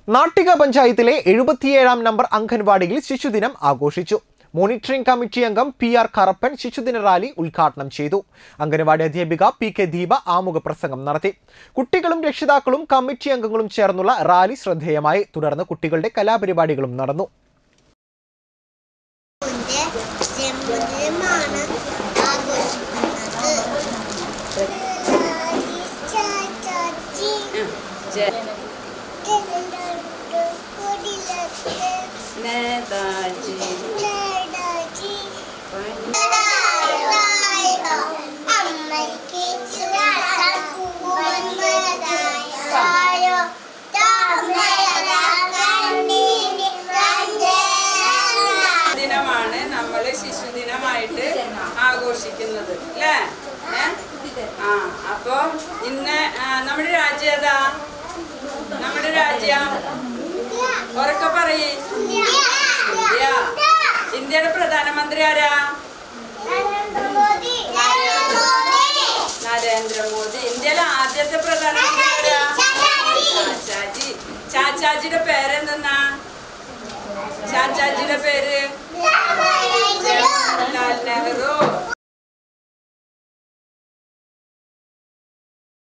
നാട്ടിക പഞ്ചായത്തിലെ എഴുപത്തിയേഴാം നമ്പർ അംഗൻവാടിയിൽ ശിശുദിനം ആഘോഷിച്ചു മോണിറ്ററിംഗ് കമ്മിറ്റി അംഗം പി ആർ കറപ്പൻ ശിശുദിന റാലി ഉദ്ഘാടനം ചെയ്തു അംഗനവാടി അധ്യാപിക പി കെ ദീപ ആമുഖ പ്രസംഗം നടത്തി കുട്ടികളും രക്ഷിതാക്കളും കമ്മിറ്റി അംഗങ്ങളും ചേർന്നുള്ള റാലി ശ്രദ്ധേയമായി തുടർന്ന് കുട്ടികളുടെ കലാപരിപാടികളും നടന്നു ജന്മദിനമാണ് ആഘോഷിക്കുന്നത് ചാച്ചാച്ചി നേതാജി അമ്മയ്ക്ക് ദിനമാണ് നമ്മൾ ശിശുദിനമായിട്ട് ആഘോഷിക്കുന്നത് അല്ലേ ഏ? ആ അപ്പൊ ഇന്ന് ആ, നമ്മുടെ രാജ്യം ഏതാ നമ്മുടെ രാജ്യം ഉറക്കെ പറയേ ഇന്ത്യ ഇന്ത്യയുടെ പ്രധാനമന്ത്രി ആരാ നരേന്ദ്രമോദി ഇന്ത്യയിലെ ആദ്യത്തെ പ്രധാനമന്ത്രി ആരാ ചാച്ചാജി ചാച്ചാജിയുടെ പേരെന്തെന്നാ ചാച്ചാജിയുടെ പേര്